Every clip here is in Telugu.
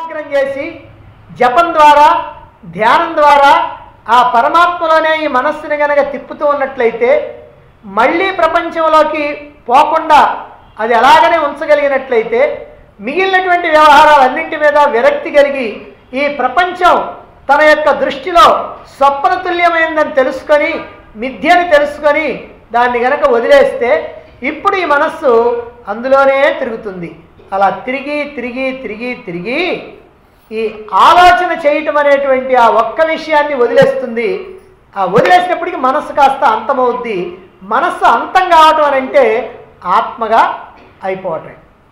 ఏకాగ్రం చేసి జపం ద్వారా ధ్యానం ద్వారా ఆ పరమాత్మలోనే ఈ మనస్సుని గనక తిప్పుతూ ఉన్నట్లయితే మళ్ళీ ప్రపంచంలోకి పోకుండా అది అలాగనే ఉంచగలిగినట్లయితే మిగిలినటువంటి వ్యవహారాలన్నింటి మీద విరక్తి కలిగి ఈ ప్రపంచం తన యొక్క దృష్టిలో స్వప్నతుల్యమైందని తెలుసుకొని మిథ్యని తెలుసుకొని దాన్ని గనక వదిలేస్తే ఇప్పుడు ఈ మనస్సు అందులోనే తిరుగుతుంది అలా తిరిగి తిరిగి తిరిగి తిరిగి ఈ ఆలోచన చేయటం అనేటువంటి ఆ ఒక్క విషయాన్ని వదిలేస్తుంది ఆ వదిలేసినప్పటికీ మనస్సు కాస్త అంతమవుద్ది మనస్సు అంతం కావటం అని అంటే ఆత్మగా అయిపోవటం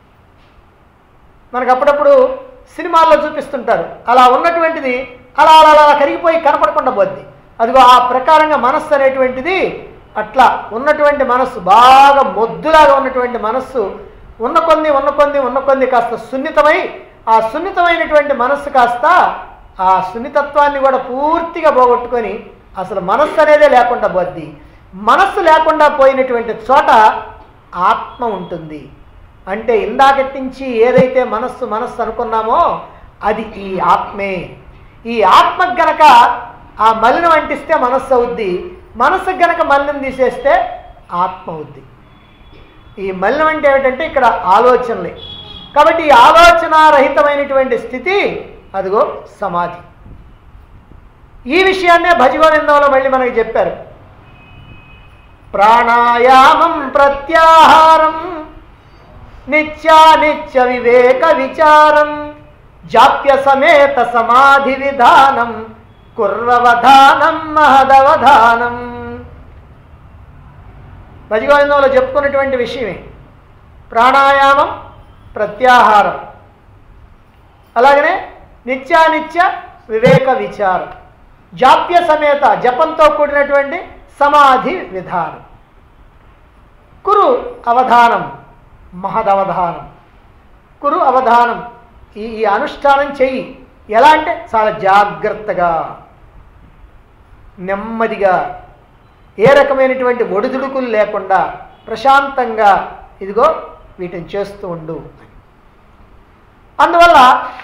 మనకు అప్పుడప్పుడు సినిమాల్లో చూపిస్తుంటారు అలా ఉన్నటువంటిది అలా అలా అలా కరిగిపోయి కనపడకుండా పోద్ది అదిగో ఆ ప్రకారంగా మనస్సు అనేటువంటిది అట్లా ఉన్నటువంటి మనస్సు బాగా మొద్దులాగా ఉన్నటువంటి మనస్సు ఉన్న కొంది ఉన్న కొంది ఉన్న కొంది కాస్త సున్నితమై ఆ సున్నితమైనటువంటి మనస్సు కాస్త ఆ సున్నితత్వాన్ని కూడా పూర్తిగా పోగొట్టుకొని అసలు మనస్సు అనేదే లేకుండా పోద్ది మనస్సు లేకుండా పోయినటువంటి చోట ఆత్మ ఉంటుంది అంటే ఇందాకటి నుంచి ఏదైతే మనస్సు మనస్సు అనుకున్నామో అది ఈ ఆత్మే ఈ ఆత్మ గనక ఆ మలినం అంటిస్తే మనస్సు అవుద్ది మనస్సు గనక మలినం తీసేస్తే ఆత్మ అవుద్ది ఈ మలినం అంటే ఏమిటంటే ఇక్కడ ఆలోచనలే కాబట్టి ఈ ఆలోచనారహితమైనటువంటి స్థితి అదిగో సమాధి ఈ విషయాన్నే భజగోవిందంలో మళ్ళీ మనకి చెప్పారు ప్రాణాయామం ప్రత్యాహారం నిత్యానిత్య వివేక విచారం జాప్య సమేత సమాధి విధానం కుర్వవధానం మహదవధానం భజగోవిందంలో చెప్పుకున్నటువంటి విషయమే ప్రాణాయామం ప్రత్యాహారం అలాగనే నిత్యానిత్య వివేక విచారం జాప్య సమేత జపంతో కూడినటువంటి సమాధి విధానం కురు అవధానం మహదవధానం కురు అవధానం ఈ ఈ అనుష్ఠానం చెయ్యి ఎలా అంటే చాలా జాగ్రత్తగా నెమ్మదిగా ఏ రకమైనటువంటి ఒడిదుడుకులు లేకుండా ప్రశాంతంగా ఇదిగో వీటిని చేస్తూ ఉండు అందువల్ల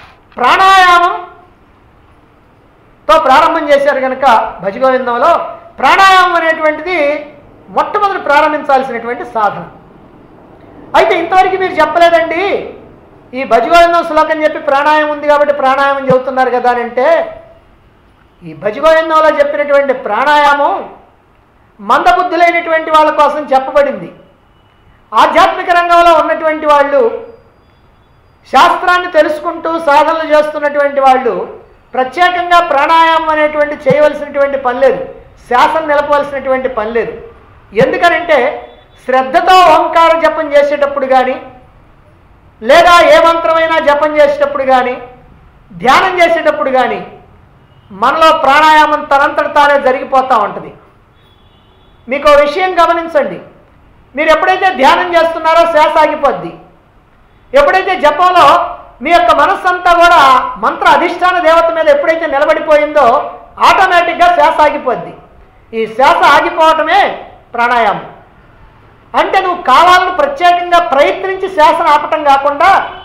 ప్రాణాయామంతో ప్రారంభం చేశారు కనుక భజగోవిందంలో ప్రాణాయామం అనేటువంటిది మొట్టమొదటి ప్రారంభించాల్సినటువంటి సాధన అయితే ఇంతవరకు మీరు చెప్పలేదండి ఈ భజగోవిందం శ్లోకం చెప్పి ప్రాణాయామం ఉంది కాబట్టి ప్రాణాయామం చెబుతున్నారు కదా అని అంటే ఈ భజగోవిందంలో చెప్పినటువంటి ప్రాణాయామం మందబుద్ధులైనటువంటి వాళ్ళ కోసం చెప్పబడింది ఆధ్యాత్మిక రంగంలో ఉన్నటువంటి వాళ్ళు శాస్త్రాన్ని తెలుసుకుంటూ సాధనలు చేస్తున్నటువంటి వాళ్ళు ప్రత్యేకంగా ప్రాణాయామం అనేటువంటి చేయవలసినటువంటి పని లేదు శ్వాసను నిలపవలసినటువంటి పని లేదు ఎందుకనంటే శ్రద్ధతో ఓంకార జపం చేసేటప్పుడు కానీ లేదా ఏ మంత్రమైనా జపం చేసేటప్పుడు కానీ ధ్యానం చేసేటప్పుడు కానీ మనలో ప్రాణాయామం తనంతట తానే జరిగిపోతూ ఉంటుంది మీకు ఓ విషయం గమనించండి మీరు ఎప్పుడైతే ధ్యానం చేస్తున్నారో శ్వాస ఆగిపోద్ది ఎప్పుడైతే జపంలో మీ యొక్క మనస్సు అంతా కూడా మంత్ర అధిష్టాన దేవత మీద ఎప్పుడైతే నిలబడిపోయిందో ఆటోమేటిక్గా శ్వాస ఆగిపోద్ది ఈ శ్వాస ఆగిపోవటమే ప్రాణాయామం అంటే నువ్వు కావాలని ప్రత్యేకంగా ప్రయత్నించి శ్వాసను ఆపటం కాకుండా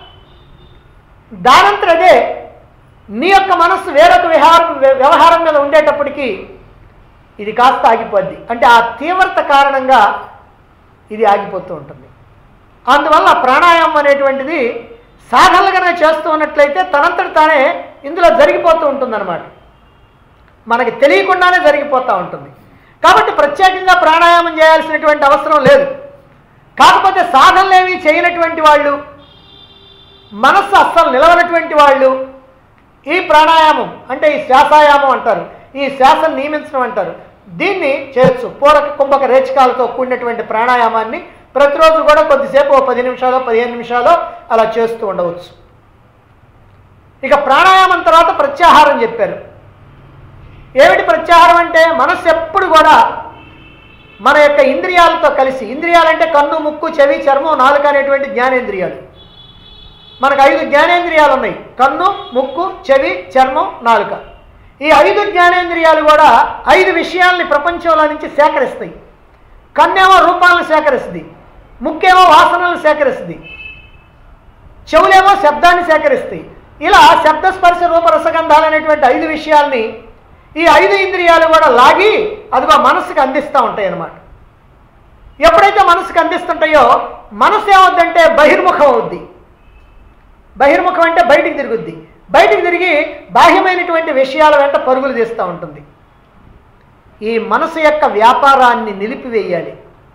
దానంతరదే నీ యొక్క మనస్సు వేరొక విహారం వ్యవహారం మీద ఉండేటప్పటికీ ఇది కాస్త ఆగిపోద్ది అంటే ఆ తీవ్రత కారణంగా ఇది ఆగిపోతూ ఉంటుంది అందువల్ల ప్రాణాయామం అనేటువంటిది సాధనలుగానే చేస్తూ ఉన్నట్లయితే తనంతట తానే ఇందులో జరిగిపోతూ ఉంటుందన్నమాట మనకి తెలియకుండానే జరిగిపోతూ ఉంటుంది కాబట్టి ప్రత్యేకంగా ప్రాణాయామం చేయాల్సినటువంటి అవసరం లేదు కాకపోతే సాధనలు ఏమీ చేయనటువంటి వాళ్ళు మనస్సు అస్సలు నిలవనటువంటి వాళ్ళు ఈ ప్రాణాయామం అంటే ఈ శ్వాసాయామం అంటారు ఈ శ్వాసను నియమించడం అంటారు దీన్ని చేయొచ్చు పూరక కుంభక రేచకాలతో కూడినటువంటి ప్రాణాయామాన్ని ప్రతిరోజు కూడా కొద్దిసేపు ఓ పది నిమిషాలు పదిహేను నిమిషాలు అలా చేస్తూ ఉండవచ్చు ఇక ప్రాణాయామం తర్వాత ప్రత్యాహారం చెప్పారు ఏమిటి ప్రత్యాహారం అంటే మనస్సు ఎప్పుడు కూడా మన యొక్క ఇంద్రియాలతో కలిసి ఇంద్రియాలంటే కన్ను ముక్కు చెవి చర్మం నాలుక అనేటువంటి జ్ఞానేంద్రియాలు మనకు ఐదు జ్ఞానేంద్రియాలు ఉన్నాయి కన్ను ముక్కు చెవి చర్మం నాలుక ఈ ఐదు జ్ఞానేంద్రియాలు కూడా ఐదు విషయాల్ని ప్రపంచంలో నుంచి సేకరిస్తాయి కన్నేమో రూపాలను సేకరిస్తుంది ముక్కేమో వాసనలను సేకరిస్తుంది చెవులేమో శబ్దాన్ని సేకరిస్తాయి ఇలా శబ్దస్పర్శ రూప రసగంధాలు అనేటువంటి ఐదు విషయాల్ని ఈ ఐదు ఇంద్రియాలు కూడా లాగి అదిగో మనసుకు అందిస్తూ ఉంటాయి అన్నమాట ఎప్పుడైతే మనసుకు అందిస్తుంటాయో మనసు ఏమవుద్దంటే బహిర్ముఖం అవుద్ది బహిర్ముఖం అంటే బయటికి తిరుగుద్ది బయటికి తిరిగి బాహ్యమైనటువంటి విషయాల వెంట పరుగులు తీస్తూ ఉంటుంది ఈ మనసు యొక్క వ్యాపారాన్ని నిలిపివేయాలి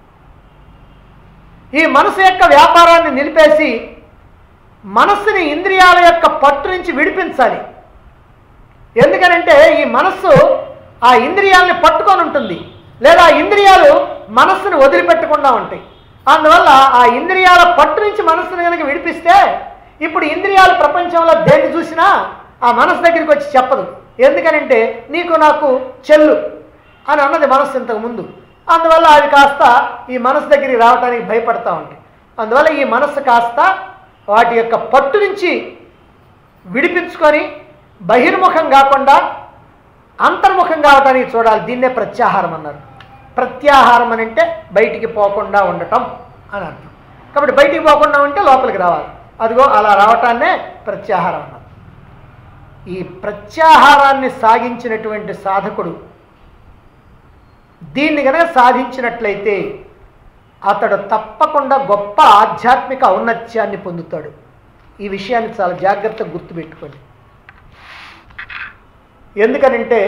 ఈ మనసు యొక్క వ్యాపారాన్ని నిలిపేసి మనస్సుని ఇంద్రియాల యొక్క పట్టు నుంచి విడిపించాలి ఎందుకనంటే ఈ మనస్సు ఆ ఇంద్రియాలని పట్టుకొని ఉంటుంది లేదా ఆ ఇంద్రియాలు మనస్సును వదిలిపెట్టకుండా ఉంటాయి అందువల్ల ఆ ఇంద్రియాల పట్టు నుంచి మనస్సును కనుక విడిపిస్తే ఇప్పుడు ఇంద్రియాలు ప్రపంచంలో దేన్ని చూసినా ఆ మనసు దగ్గరికి వచ్చి చెప్పదు ఎందుకనంటే నీకు నాకు చెల్లు అని అన్నది మనస్సు ఇంతకు ముందు అందువల్ల అవి కాస్త ఈ మనసు దగ్గరికి రావడానికి భయపడతా ఉంటాయి అందువల్ల ఈ మనస్సు కాస్త వాటి యొక్క పట్టు నుంచి విడిపించుకొని బహిర్ముఖం కాకుండా అంతర్ముఖం కావడానికి చూడాలి దీన్నే ప్రత్యాహారం అన్నారు ప్రత్యాహారం అని అంటే బయటికి పోకుండా ఉండటం అని అర్థం కాబట్టి బయటికి పోకుండా ఉంటే లోపలికి రావాలి అదిగో అలా రావటాన్నే ప్రత్యాహారం అన్నారు ఈ ప్రత్యాహారాన్ని సాగించినటువంటి సాధకుడు దీన్ని కనుక సాధించినట్లయితే అతడు తప్పకుండా గొప్ప ఆధ్యాత్మిక ఔన్నత్యాన్ని పొందుతాడు ఈ విషయాన్ని చాలా జాగ్రత్తగా గుర్తుపెట్టుకోండి ఎందుకనంటే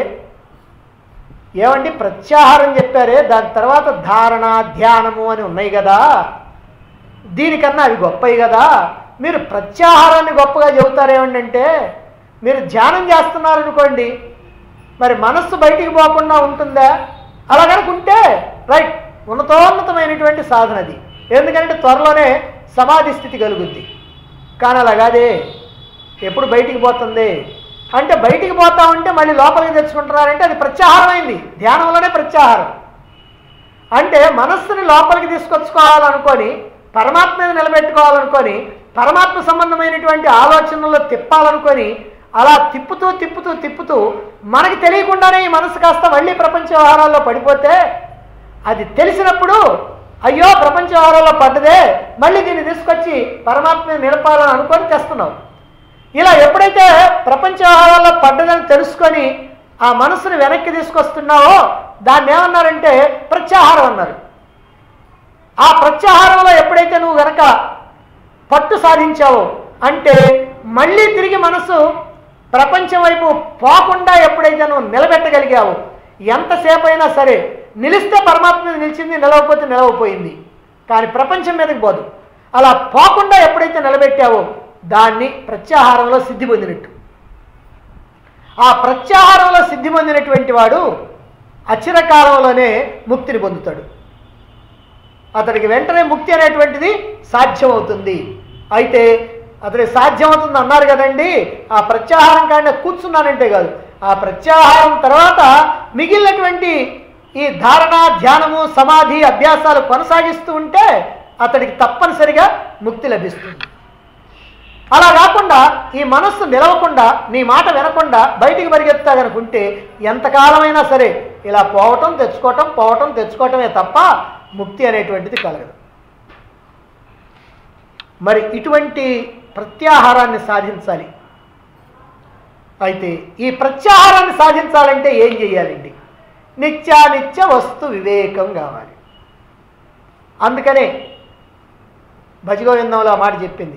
ఏమండి ప్రత్యాహారం చెప్పారే దాని తర్వాత ధారణ ధ్యానము అని ఉన్నాయి కదా దీనికన్నా అవి గొప్పవి కదా మీరు ప్రత్యాహారాన్ని గొప్పగా చెబుతారేమంటే మీరు ధ్యానం చేస్తున్నారనుకోండి మరి మనస్సు బయటికి పోకుండా ఉంటుందా అలా కనుక ఉంటే రైట్ ఉన్నతోన్నతమైనటువంటి సాధన అది ఎందుకంటే త్వరలోనే సమాధి స్థితి కలుగుద్ది కానీ అలా కాదే ఎప్పుడు బయటికి పోతుంది అంటే బయటికి పోతా ఉంటే మళ్ళీ లోపలికి తెచ్చుకుంటున్నారంటే అది ప్రత్యాహారమైంది ధ్యానంలోనే ప్రత్యాహారం అంటే మనస్సుని లోపలికి తీసుకొచ్చుకోవాలనుకొని పరమాత్మ మీద నిలబెట్టుకోవాలనుకొని పరమాత్మ సంబంధమైనటువంటి ఆలోచనల్లో తిప్పాలనుకొని అలా తిప్పుతూ తిప్పుతూ తిప్పుతూ మనకి తెలియకుండానే ఈ మనసు కాస్త మళ్ళీ ప్రపంచ వ్యవహారాల్లో పడిపోతే అది తెలిసినప్పుడు అయ్యో ప్రపంచ వ్యవహారాల్లో పడ్డదే మళ్ళీ దీన్ని తీసుకొచ్చి పరమాత్మ మీద నిలపాలని అనుకొని తెస్తున్నావు ఇలా ఎప్పుడైతే ప్రపంచ వ్యవహారాల్లో పడ్డదని తెలుసుకొని ఆ మనసును వెనక్కి తీసుకొస్తున్నావో దాన్ని ఏమన్నారంటే ప్రత్యాహారం అన్నారు ఆ ప్రత్యాహారంలో ఎప్పుడైతే నువ్వు గనక పట్టు సాధించావో అంటే మళ్ళీ తిరిగి మనసు ప్రపంచం వైపు పోకుండా ఎప్పుడైతే నువ్వు నిలబెట్టగలిగావో ఎంతసేపు అయినా సరే నిలిస్తే పరమాత్మ మీద నిలిచింది నిలవకపోతే నిలవపోయింది కానీ ప్రపంచం మీదకి పోదు అలా పోకుండా ఎప్పుడైతే నిలబెట్టావో దాన్ని ప్రత్యాహారంలో సిద్ధి పొందినట్టు ఆ ప్రత్యాహారంలో సిద్ధి పొందినటువంటి వాడు అచిరకాలంలోనే ముక్తిని పొందుతాడు అతడికి వెంటనే ముక్తి అనేటువంటిది సాధ్యమవుతుంది అయితే అతడికి సాధ్యమవుతుంది అన్నారు కదండి ఆ ప్రత్యాహారం కానీ కూర్చున్నానంటే కాదు ఆ ప్రత్యాహారం తర్వాత మిగిలినటువంటి ఈ ధారణ ధ్యానము సమాధి అభ్యాసాలు కొనసాగిస్తూ ఉంటే అతడికి తప్పనిసరిగా ముక్తి లభిస్తుంది అలా కాకుండా ఈ మనస్సు నిలవకుండా నీ మాట వినకుండా బయటికి పరిగెత్తా కనుకుంటే ఎంతకాలమైనా సరే ఇలా పోవటం తెచ్చుకోవటం పోవటం తెచ్చుకోవటమే తప్ప ముక్తి అనేటువంటిది కలగదు మరి ఇటువంటి ప్రత్యాహారాన్ని సాధించాలి అయితే ఈ ప్రత్యాహారాన్ని సాధించాలంటే ఏం చేయాలండి నిత్యానిత్య వస్తు వివేకం కావాలి అందుకనే భజగోవిందంలో ఆ మాట చెప్పింది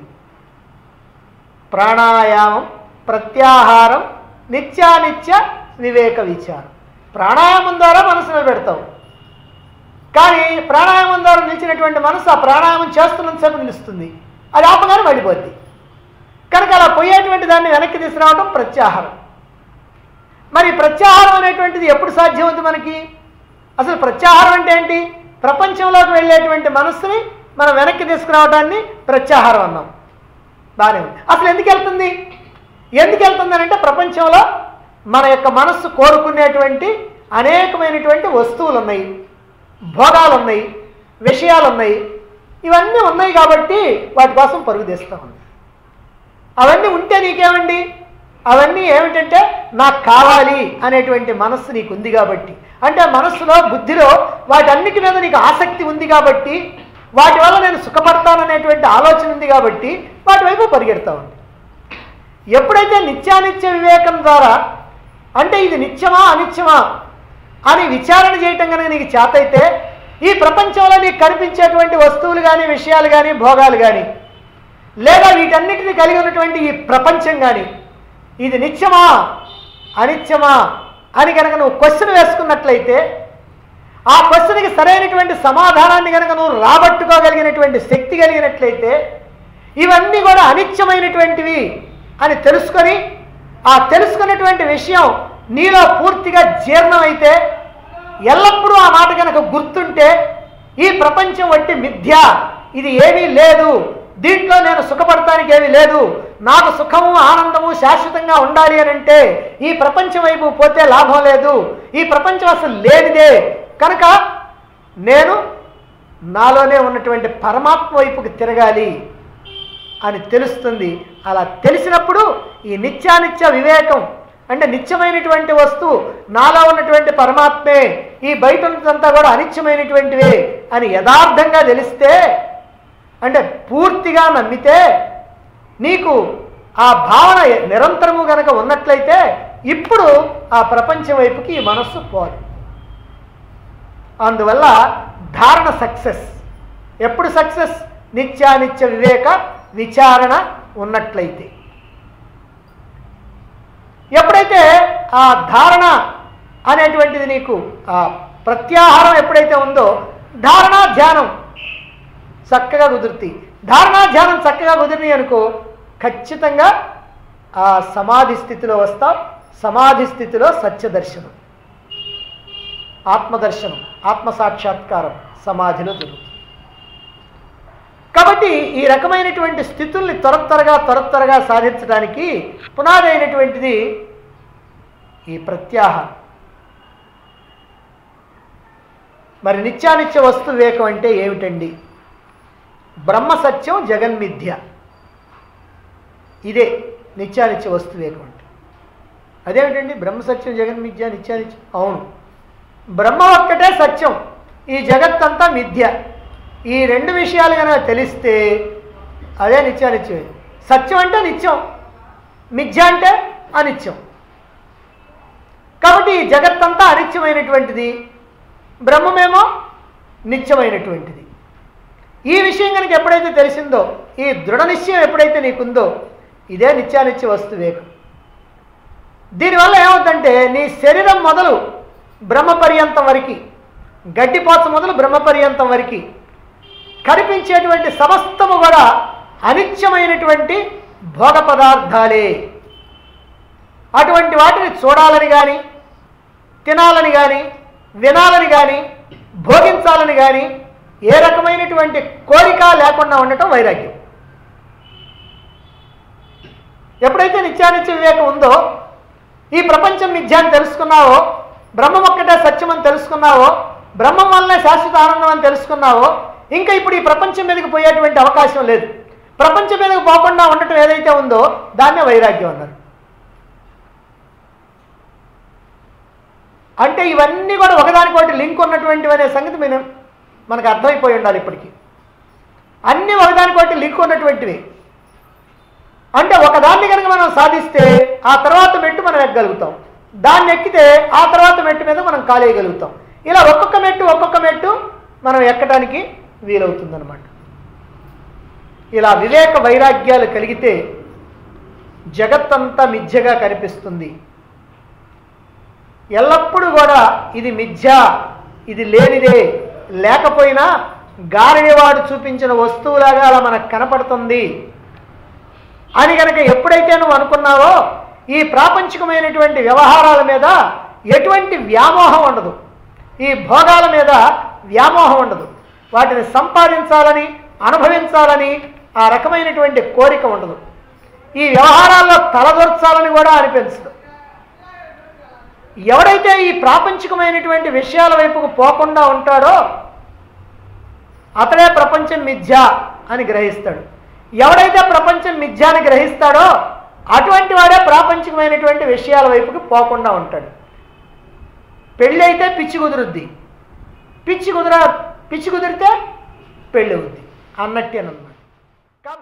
ప్రాణాయామం ప్రత్యాహారం నిత్యానిత్య వివేక విచారం ప్రాణాయామం ద్వారా మనసులో పెడతావు కానీ ప్రాణాయామం ద్వారా నిలిచినటువంటి మనసు ఆ ప్రాణాయామం చేస్తున్నంతసేపు నిలుస్తుంది అది ఆపగానే పడిపోద్ది కనుక అలా పోయేటువంటి దాన్ని వెనక్కి తీసుకురావడం ప్రత్యాహారం మరి ప్రత్యాహారం అనేటువంటిది ఎప్పుడు సాధ్యమవుతుంది మనకి అసలు ప్రత్యాహారం అంటే ఏంటి ప్రపంచంలోకి వెళ్ళేటువంటి మనస్సుని మనం వెనక్కి తీసుకురావడాన్ని ప్రత్యాహారం అన్నాం బాగానే ఉంది అసలు ఎందుకు వెళ్తుంది ఎందుకు వెళ్తుంది అంటే ప్రపంచంలో మన యొక్క మనస్సు కోరుకునేటువంటి అనేకమైనటువంటి వస్తువులు ఉన్నాయి భోగాలు ఉన్నాయి విషయాలు ఉన్నాయి ఇవన్నీ ఉన్నాయి కాబట్టి వాటి కోసం పరుగు తీస్తూ ఉంది అవన్నీ ఉంటే నీకేమండి అవన్నీ ఏమిటంటే నాకు కావాలి అనేటువంటి మనస్సు నీకు ఉంది కాబట్టి అంటే మనస్సులో బుద్ధిలో వాటన్నిటి మీద నీకు ఆసక్తి ఉంది కాబట్టి వాటి వల్ల నేను సుఖపడతాననేటువంటి ఆలోచన ఉంది కాబట్టి వాటి వైపు పరిగెడతా ఉంది ఎప్పుడైతే నిత్యానిత్య వివేకం ద్వారా అంటే ఇది నిత్యమా అనిత్యమా అని విచారణ చేయటం కనుక నీకు చేతైతే ఈ ప్రపంచంలో నీకు కనిపించేటువంటి వస్తువులు కానీ విషయాలు కానీ భోగాలు కానీ లేదా వీటన్నిటిని కలిగి ఉన్నటువంటి ఈ ప్రపంచం కానీ ఇది నిత్యమా అనిత్యమా అని కనుక నువ్వు క్వశ్చన్ వేసుకున్నట్లయితే ఆ క్వశ్చన్కి సరైనటువంటి సమాధానాన్ని కనుక నువ్వు రాబట్టుకోగలిగినటువంటి శక్తి కలిగినట్లయితే ఇవన్నీ కూడా అనిత్యమైనటువంటివి అని తెలుసుకొని ఆ తెలుసుకున్నటువంటి విషయం నీలో పూర్తిగా జీర్ణమైతే ఎల్లప్పుడూ ఆ మాట కనుక గుర్తుంటే ఈ ప్రపంచం వట్టి మిథ్య ఇది ఏమీ లేదు దీంట్లో నేను సుఖపడటానికి ఏమీ లేదు నాకు సుఖము ఆనందము శాశ్వతంగా ఉండాలి అని అంటే ఈ ప్రపంచం వైపు పోతే లాభం లేదు ఈ ప్రపంచం అసలు లేనిదే కనుక నేను నాలోనే ఉన్నటువంటి పరమాత్మ వైపుకి తిరగాలి అని తెలుస్తుంది అలా తెలిసినప్పుడు ఈ నిత్యానిత్య వివేకం అంటే నిత్యమైనటువంటి వస్తువు నాలో ఉన్నటువంటి పరమాత్మే ఈ బయట ఉన్నదంతా కూడా అనిత్యమైనటువంటివే అని యథార్థంగా తెలిస్తే అంటే పూర్తిగా నమ్మితే నీకు ఆ భావన నిరంతరము గనక ఉన్నట్లయితే ఇప్పుడు ఆ ప్రపంచం వైపుకి ఈ మనస్సు పోదు అందువల్ల ధారణ సక్సెస్ ఎప్పుడు సక్సెస్ నిత్యానిత్య వివేక విచారణ ఉన్నట్లయితే ఎప్పుడైతే ఆ ధారణ అనేటువంటిది నీకు ఆ ప్రత్యాహారం ఎప్పుడైతే ఉందో ధారణ ధ్యానం చక్కగా కుదురుతాయి ధారణ ధ్యానం చక్కగా కుదిరినాయి అనుకో ఖచ్చితంగా ఆ సమాధి స్థితిలో వస్తాం సమాధి స్థితిలో సత్యదర్శనం ఆత్మదర్శనం ఆత్మ సాక్షాత్కారం సమాధిలో జరుగుతుంది కాబట్టి ఈ రకమైనటువంటి స్థితుల్ని త్వర త్వరగా త్వర త్వరగా సాధించడానికి పునాది అయినటువంటిది ఈ ప్రత్యాహారం మరి నిత్యానిత్య వస్తు వివేకం అంటే ఏమిటండి బ్రహ్మ సత్యం జగన్మిథ్య ఇదే నిత్యానిత్య వస్తు వివేకం అంటే అదేమిటండి బ్రహ్మ సత్యం జగన్మిథ్య నిత్యానిత్యం అవును బ్రహ్మ ఒక్కటే సత్యం ఈ జగత్తంతా మిథ్య ఈ రెండు విషయాలు కనుక తెలిస్తే అదే నిత్యానిత్యం సత్యం అంటే నిత్యం మిథ్య అంటే అనిత్యం కాబట్టి ఈ జగత్తంతా అనిత్యమైనటువంటిది బ్రహ్మమేమో నిత్యమైనటువంటిది ఈ విషయం కనుక ఎప్పుడైతే తెలిసిందో ఈ దృఢ నిశ్చయం ఎప్పుడైతే నీకుందో ఇదే నిత్యానిత్య వస్తు వివేకం దీనివల్ల ఏమవుతుందంటే నీ శరీరం మొదలు బ్రహ్మ పర్యంతం వరకు గడ్డిపోత మొదలు బ్రహ్మ పర్యంతం వరకు కనిపించేటువంటి సమస్తము కూడా అనిత్యమైనటువంటి భోగ పదార్థాలే అటువంటి వాటిని చూడాలని కానీ తినాలని కానీ వినాలని కానీ భోగించాలని కానీ ఏ రకమైనటువంటి కోరిక లేకుండా ఉండటం వైరాగ్యం ఎప్పుడైతే నిత్యానిత్య వివేకం ఉందో ఈ ప్రపంచం మిథ్యాన్ని తెలుసుకున్నావో బ్రహ్మం ఒక్కటే సత్యం అని తెలుసుకున్నావో బ్రహ్మం వల్లనే శాశ్వత ఆనందం అని తెలుసుకున్నావో ఇంకా ఇప్పుడు ఈ ప్రపంచం మీదకి పోయేటువంటి అవకాశం లేదు ప్రపంచం మీదకి పోకుండా ఉండటం ఏదైతే ఉందో దాన్నే వైరాగ్యం అన్నారు అంటే ఇవన్నీ కూడా ఒకదానికొకటి లింక్ ఉన్నటువంటివి అనే సంగతి మేము మనకు అర్థమైపోయి ఉండాలి ఇప్పటికీ అన్నీ ఒకదానికొకటి లింక్ ఉన్నటువంటివి అంటే ఒకదాన్ని కనుక మనం సాధిస్తే ఆ తర్వాత మెట్టు మనం ఎక్కగలుగుతాం దాన్ని ఎక్కితే ఆ తర్వాత మెట్టు మీద మనం కాలేయగలుగుతాం ఇలా ఒక్కొక్క మెట్టు ఒక్కొక్క మెట్టు మనం ఎక్కడానికి వీలవుతుందన్నమాట ఇలా వివేక వైరాగ్యాలు కలిగితే జగత్తంతా మిథ్యగా కనిపిస్తుంది ఎల్లప్పుడూ కూడా ఇది మిథ్య ఇది లేనిదే లేకపోయినా గారడివాడు చూపించిన వస్తువులాగా అలా మనకు కనపడుతుంది అని కనుక ఎప్పుడైతే నువ్వు అనుకున్నావో ఈ ప్రాపంచికమైనటువంటి వ్యవహారాల మీద ఎటువంటి వ్యామోహం ఉండదు ఈ భోగాల మీద వ్యామోహం ఉండదు వాటిని సంపాదించాలని అనుభవించాలని ఆ రకమైనటువంటి కోరిక ఉండదు ఈ వ్యవహారాల్లో తలదొర్చాలని కూడా అనిపించదు ఎవడైతే ఈ ప్రాపంచికమైనటువంటి విషయాల వైపుకు పోకుండా ఉంటాడో అతడే ప్రపంచం మిథ్య అని గ్రహిస్తాడు ఎవడైతే ప్రపంచం మిథ్య అని గ్రహిస్తాడో అటువంటి వాడే ప్రాపంచికమైనటువంటి విషయాల వైపుకి పోకుండా ఉంటాడు పెళ్ళి అయితే పిచ్చి కుదురుద్ది పిచ్చి కుదిర పిచ్చి కుదిరితే పెళ్ళి అవుద్ది అన్నట్టేనమ్మా